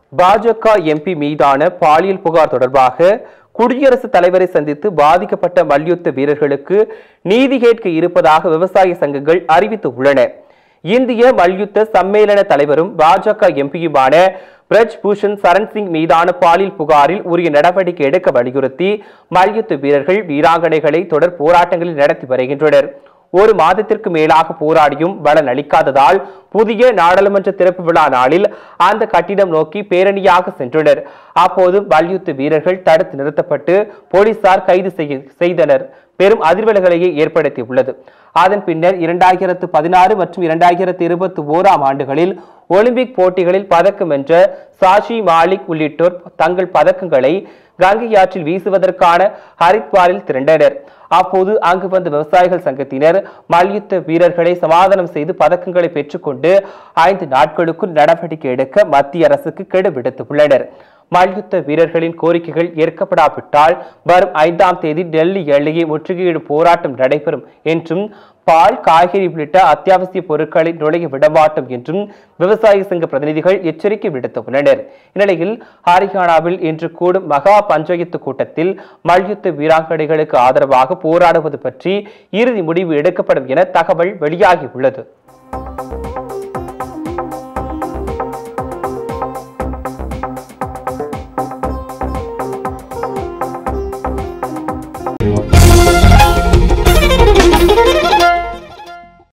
பாஜக எம்பி மீதான பாலியல் புகார் தொடர்பாக குடியரசுத் தலைவரை சந்தித்து பாதிக்கப்பட்ட மல்யுத்த வீரர்களுக்கு நீதி கேட்க இருப்பதாக விவசாய சங்கங்கள் அறிவித்து உள்ளன இந்திய மல்யுத்த சம்மேளன தலைவரும் பாஜக எம்பியுமான பிரஜ் பூஷன் சரண் சிங் மீதான பாலியல் புகாரில் உரிய நடவடிக்கை எடுக்க வலியுறுத்தி மல்யுத்த வீரர்கள் வீராங்கனைகளை தொடர் போராட்டங்களில் நடத்தி வருகின்றனர் ஒரு மாதத்திற்கு மேலாக போராடியும் பலன் அளிக்காததால் புதிய நாடாளுமன்ற திறப்பு விழா நாளில் அந்த கட்டிடம் நோக்கி பேரணியாக சென்றனர் அப்போது மல்யுத்த வீரர்கள் தடுத்து நிறுத்தப்பட்டு போலீசார் கைது செய்ய செய்தனர் பெரும் அதிர்வலைகளையே ஏற்படுத்தியுள்ளது அதன் பின்னர் இரண்டாயிரத்து பதினாறு மற்றும் இரண்டாயிரத்து இருபத்தி ஓராம் ஆண்டுகளில் ஒலிம்பிக் போட்டிகளில் பதக்கம் வென்ற சாஷி மாலிக் உள்ளிட்டோர் தங்கள் பதக்கங்களை கங்கை ஆற்றில் வீசுவதற்கான ஹரித்வாரில் திரண்டனர் அப்போது அங்கு வந்த விவசாயிகள் சங்கத்தினர் மல்யுத்த வீரர்களை சமாதானம் செய்து பதக்கங்களை பெற்றுக்கொண்டு ஐந்து நாட்களுக்குள் நடவடிக்கை எடுக்க மத்திய அரசுக்கு கெடு விடுத்துள்ளனர் மல்யுத்த வீரர்களின் கோரிக்கைகள் ஏற்கப்படாவிட்டால் வரும் ஐந்தாம் தேதி டெல்லி எல்லையை முற்றுகையிடும் போராட்டம் நடைபெறும் என்றும் பால் காய்கறி உள்ளிட்ட அத்தியாவசிய பொருட்களை நுழைய விடமாட்டோம் என்றும் விவசாய சங்க பிரதிநிதிகள் எச்சரிக்கை விடுத்துள்ளனர் இந்நிலையில் ஹரியானாவில் இன்று கூடும் மகா பஞ்சாயத்து கூட்டத்தில் மல்யுத்த வீராங்கனைகளுக்கு ஆதரவாக போராடுவது பற்றி இறுதி முடிவு எடுக்கப்படும் என தகவல் வெளியாகியுள்ளது